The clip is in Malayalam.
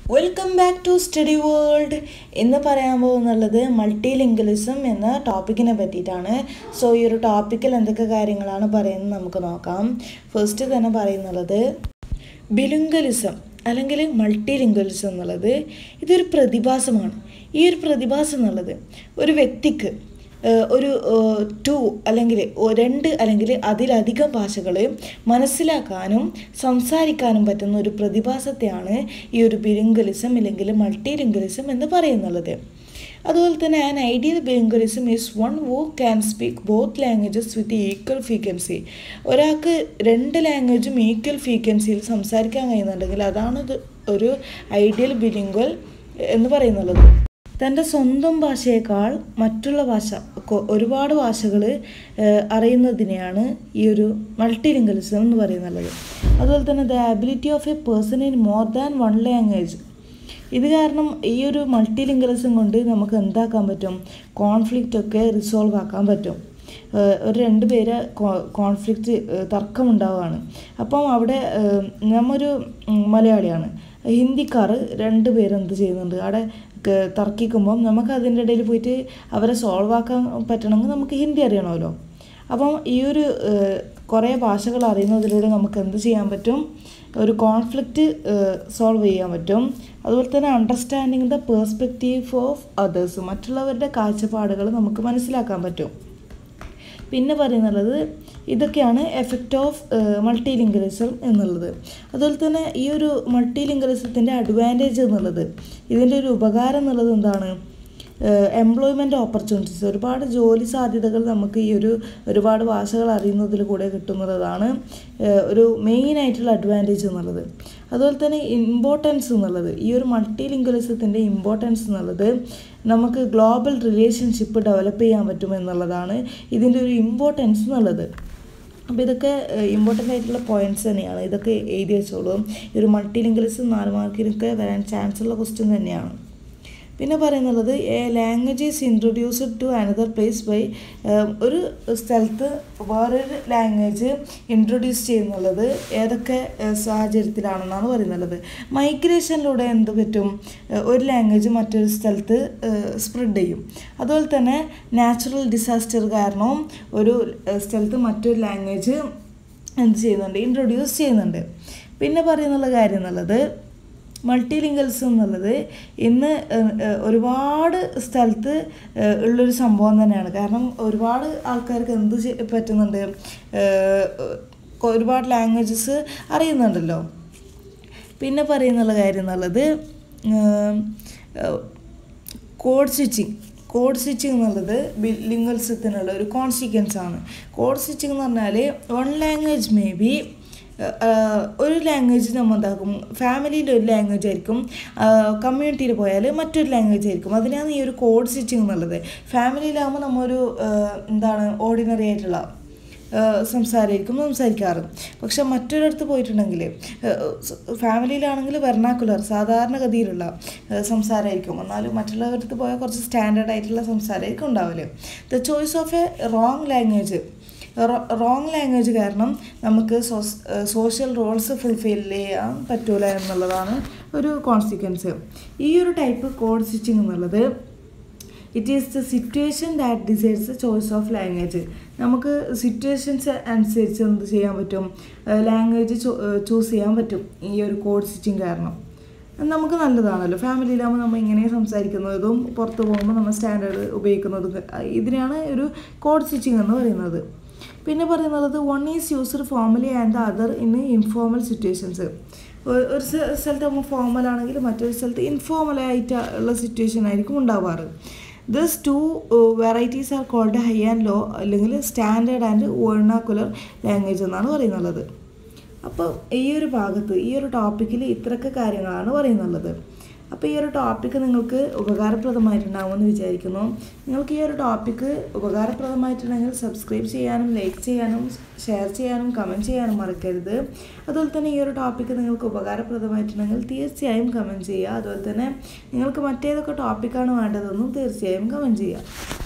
welcome back to study world ഇന്ന് പറയാൻ പോകുന്നുള്ളത് മൾട്ടി ലിംഗലിസം എന്ന ടോപ്പിക്കിനെ പറ്റിയിട്ടാണ് സോ ഈ ഒരു ടോപ്പിക്കിൽ എന്തൊക്കെ കാര്യങ്ങളാണ് പറയുന്നത് നമുക്ക് നോക്കാം ഫസ്റ്റ് തന്നെ പറയുന്നുള്ളത് ബിലിംഗലിസം അല്ലെങ്കിൽ മൾട്ടി ലിംഗലിസം എന്നുള്ളത് ഇതൊരു പ്രതിഭാസമാണ് ഈ ഒരു പ്രതിഭാസം എന്നുള്ളത് ഒരു വ്യക്തിക്ക് ഏഹ് ഒരു ടു അല്ലെങ്കിൽ ഒ- രണ്ട് അല്ലെങ്കിൽ അതിലധികം ഭാഷകൾ മനസ്സിലാക്കാനും സംസാരിക്കാനും പറ്റുന്ന ഒരു പ്രതിഭാസത്തെയാണ് ഈ ഒരു ബിലിംഗലിസം അല്ലെങ്കിൽ മൾട്ടി ലിംഗലിസം എന്ന് പറയുന്നുള്ളത് അതുപോലെ തന്നെ an ideal bilingualism is one who can speak both languages with equal frequency ഒരാൾക്ക് രണ്ട് ലാംഗ്വേജും ഈക്വൽ ഫ്രീക്വൻസിയിൽ സംസാരിക്കാൻ കഴിയുന്നുണ്ടെങ്കിൽ അതാണ് ഇത് ഒരു ഐഡിയൽ ബിലിംഗ്വൽ എന്ന് പറയുന്നുള്ളത് തൻ്റെ സ്വന്തം ഭാഷയേക്കാൾ മറ്റുള്ള ഭാഷ കൊ- ഒരുപാട് ഭാഷകൾ അറിയുന്നതിനെയാണ് ഈ ഒരു മൾട്ടിലിംഗലിസം എന്ന് പറയുന്നുള്ളത് അതുപോലെ തന്നെ the ability of a person in more than one language ഇത് കാരണം ഈ ഒരു മൾട്ടിലിംഗലിസം കൊണ്ട് നമുക്ക് എന്താക്കാൻ പറ്റും കോൺഫ്ലിക്റ്റ് ഒക്കെ റിസോൾവ് ആക്കാൻ പറ്റും ഏഹ് ഒരു രണ്ട് പേര് കോൺഫ്ലിക്റ്റ് തർക്കമുണ്ടാവുകയാണ് അപ്പം അവിടെ ഏഹ് നമ്മൊരു ഉം, മലയാളിയാണ് ഹിന്ദിക്കാർ രണ്ട് പേര് എന്ത് ചെയ്യുന്നുണ്ട് അവിടെ ക- തർക്കിക്കുമ്പം നമുക്ക് അതിൻ്റെ ഇടയിൽ പോയിട്ട് അവരെ സോൾവ് ആക്കാൻ പറ്റണമെങ്കിൽ നമുക്ക് ഹിന്ദി അറിയണമല്ലോ അപ്പം ഈ ഒരു ഏഹ്, കുറേ ഭാഷകൾ അറിയുന്നതിലൂടെ നമുക്ക് എന്ത് ചെയ്യാൻ പറ്റും ഒരു കോൺഫ്ലിക്റ്റ് സോൾവ് ചെയ്യാൻ പറ്റും അതുപോലെ തന്നെ understanding the perspective of others മറ്റുള്ളവരുടെ കാഴ്ചപ്പാടുകൾ നമുക്ക് മനസ്സിലാക്കാൻ പറ്റും പിന്നെ പറയുന്നുള്ളത് ഇതൊക്കെയാണ് എഫക്റ്റ് ഓഫ് മൾട്ടി ലിംഗലിസം എന്നുള്ളത് അതുപോലെ തന്നെ ഈ ഒരു മൾട്ടി ലിംഗലിസത്തിൻ്റെ അഡ്വാൻറ്റേജ് എന്നുള്ളത് ഇതിൻ്റെ ഒരു ഉപകാരം എന്നുള്ളത് എന്താണ് എംപ്ലോയ്മെൻറ്റ് ഓപ്പർച്യൂണിറ്റീസ് ഒരുപാട് ജോലി സാധ്യതകൾ നമുക്ക് ഈ ഒരു ഒരുപാട് ഭാഷകൾ അറിയുന്നതിൽ കൂടെ കിട്ടുന്നതാണ് ഏഹ് ഒരു മെയിൻ ആയിട്ടുള്ള അഡ്വാൻറ്റേജ് എന്നുള്ളത് അതുപോലെ തന്നെ ഇമ്പോർട്ടൻസ് എന്നുള്ളത് ഈ ഒരു മൾട്ടി ലിംഗലിസത്തിൻ്റെ ഇമ്പോർട്ടൻസ് എന്നുള്ളത് നമുക്ക് ഗ്ലോബൽ റിലേഷൻഷിപ്പ് ഡെവലപ്പ് ചെയ്യാൻ പറ്റും എന്നുള്ളതാണ് ഇതിൻ്റെ ഒരു ഇമ്പോർട്ടൻസ് എന്നുള്ളത് അപ്പോൾ ഇതൊക്കെ ഇമ്പോർട്ടൻ്റ് ആയിട്ടുള്ള പോയിന്റ്സ് തന്നെയാണ് ഇതൊക്കെ എഴുതി വെച്ചോളൂ ഈ ഒരു മൾട്ടി ലിംഗലിസം നാല് മാർക്കിനൊക്കെ വരാൻ ചാൻസ് ഉള്ള ക്വസ്റ്റ്യൻ തന്നെയാണ് പിന്നെ പറയുന്നുള്ളത് a language is introduced to another place by ഒരു സ്ഥലത്ത് വേറൊരു ലാംഗ്വേജ് ഇൻട്രൊഡ്യൂസ് ചെയ്യുന്നുള്ളത് ഏതൊക്കെ ഏഹ്, സാഹചര്യത്തിലാണെന്നാണ് പറയുന്നുള്ളത് മൈഗ്രേഷനിലൂടെ എന്ത് പറ്റും ഏഹ്, ഒരു ലാംഗ്വേജ് മറ്റൊരു സ്ഥലത്ത് സ്പ്രെഡ് ചെയ്യും അതുപോലെ തന്നെ നാച്ചുറൽ ഡിസാസ്റ്റർ കാരണവും ഒരു ഏഹ്, സ്ഥലത്ത് മറ്റൊരു ലാംഗ്വേജ് എന്ത് ചെയ്യുന്നുണ്ട് ഇൻട്രൊഡ്യൂസ് ചെയ്യുന്നുണ്ട് പിന്നെ പറയുന്നുള്ള കാര്യം എന്നുള്ളത് മൾട്ടി ലിംഗൽസ് എന്നുള്ളത് ഇന്ന് ഏഹ്, ഏഹ്, ഒരുപാട് സ്ഥലത്ത് ഏഹ്, ഉള്ളൊരു സംഭവം തന്നെയാണ് കാരണം ഒരുപാട് ആൾക്കാർക്ക് എന്ത് ചെയ്- പറ്റുന്നുണ്ട് ഏഹ്, ഒരുപാട് ലാംഗ്വേജസ് അറിയുന്നുണ്ടല്ലോ പിന്നെ പറയുന്നുള്ള കാര്യം എന്നുള്ളത് കോഡ് സ്വിച്ചിങ് കോഡ് സ്വിച്ചിങ് എന്നുള്ളത് ലിംഗൽസത്തിനുള്ള ഒരു കോൺസിക്വൻസ് ആണ് കോഡ് സ്വിച്ചിങ് എന്ന് പറഞ്ഞാൽ വൺ ലാംഗ്വേജ് മേ ബി ഒരു ലാംഗ്വേജ് നമ്മൾ എന്താക്കും ഫാമിലിയിൽ ഒരു ലാംഗ്വേജ് ആയിരിക്കും കമ്മ്യൂണിറ്റിയിൽ പോയാൽ മറ്റൊരു ലാംഗ്വേജ് ആയിരിക്കും അതിനാണ് ഈ ഒരു കോഡ് സ്വിച്ചിങ് എന്നുള്ളത് ഫാമിലിയിലാകുമ്പോൾ നമ്മൊരു ആഹ് എന്താണ് ഓർഡിനറി ആയിട്ടുള്ള ഏഹ് സംസാരമായിരിക്കും സംസാരിക്കാറ് പക്ഷെ മറ്റൊരിടത്ത് പോയിട്ടുണ്ടെങ്കിൽ ഫാമിലിയിലാണെങ്കിൽ വെർണാക്കുലർ സാധാരണഗതിയിലുള്ള ഏഹ് സംസാരമായിരിക്കും എന്നാലും മറ്റുള്ളവരടുത്ത് പോയാൽ കുറച്ച് സ്റ്റാൻഡേർഡ് ആയിട്ടുള്ള സംസാരമായിരിക്കും ഉണ്ടാവില്ല the choice of a wrong language wrong language കാരണം നമുക്ക് സോഷ്യൽ റോൾസ് ഫുൾഫിൽ ചെയ്യാൻ പറ്റൂല എന്നുള്ളതാണ് ഒരു കോൺസിക്വൻസ് ഈ ഒരു ടൈപ്പ് കോഡ് സ്റ്റിച്ചിങ് എന്നുള്ളത് it is the situation that decides the choice of language നമുക്ക് സിറ്റുവേഷൻസ് അനുസരിച്ച് എന്ത് ചെയ്യാൻ പറ്റും ലാംഗ്വേജ് ചൂസ് ചെയ്യാൻ പറ്റും ഈ ഒരു കോഡ് സ്റ്റിച്ചിങ് കാരണം അത് നമുക്ക് നല്ലതാണല്ലോ ഫാമിലിയിലാകുമ്പോൾ നമ്മൾ ഇങ്ങനെ സംസാരിക്കുന്നതും പുറത്ത് പോകുമ്പോൾ നമ്മൾ സ്റ്റാൻഡേർഡ് ഉപയോഗിക്കുന്നതും ഇതിനെയാണ് ഒരു കോഡ് സ്റ്റിച്ചിങ് എന്ന് പറയുന്നത് പിന്നെ പറയുന്നത് one is used formally and other in informal situations ഒരു സ്ഥ- സ്ഥലത്ത് നമ്മൾ ഫോർമൽ ആണെങ്കിൽ മറ്റൊരു സ്ഥലത്ത് ഇൻഫോർമൽ ആയിട്ട് ഉള്ള സിറ്റുവേഷൻ ആയിരിക്കും ഉണ്ടാവാറ് this two varieties are called high and low അല്ലെങ്കിൽ സ്റ്റാൻഡേർഡ് ആൻഡ് വേർണാക്കുലർ ലാംഗ്വേജ് എന്നാണ് പറയുന്നുള്ളത് അപ്പോൾ ഈ ഒരു ഭാഗത്ത് ഈ ഒരു ടോപ്പിക്കിൽ ഇത്രയൊക്കെ കാര്യങ്ങളാണ് പറയുന്നുള്ളത് അപ്പോൾ ഈ ഒരു ടോപ്പിക്ക് നിങ്ങൾക്ക് ഉപകാരപ്രദമായിട്ടുണ്ടാവുമെന്ന് വിചാരിക്കുന്നു നിങ്ങൾക്ക് ഈ ഒരു ടോപ്പിക്ക് ഉപകാരപ്രദമായിട്ടുണ്ടെങ്കിൽ സബ്സ്ക്രൈബ് ചെയ്യാനും ലൈക്ക് ചെയ്യാനും ഷെയർ ചെയ്യാനും കമൻറ്റ് ചെയ്യാനും മറക്കരുത് അതുപോലെ തന്നെ ഈ ഒരു ടോപ്പിക്ക് നിങ്ങൾക്ക് ഉപകാരപ്രദമായിട്ടുണ്ടെങ്കിൽ തീർച്ചയായും കമൻറ്റ് ചെയ്യുക അതുപോലെ തന്നെ നിങ്ങൾക്ക് മറ്റേതൊക്കെ ടോപ്പിക്കാണ് വേണ്ടതെന്നും തീർച്ചയായും കമൻറ്റ് ചെയ്യുക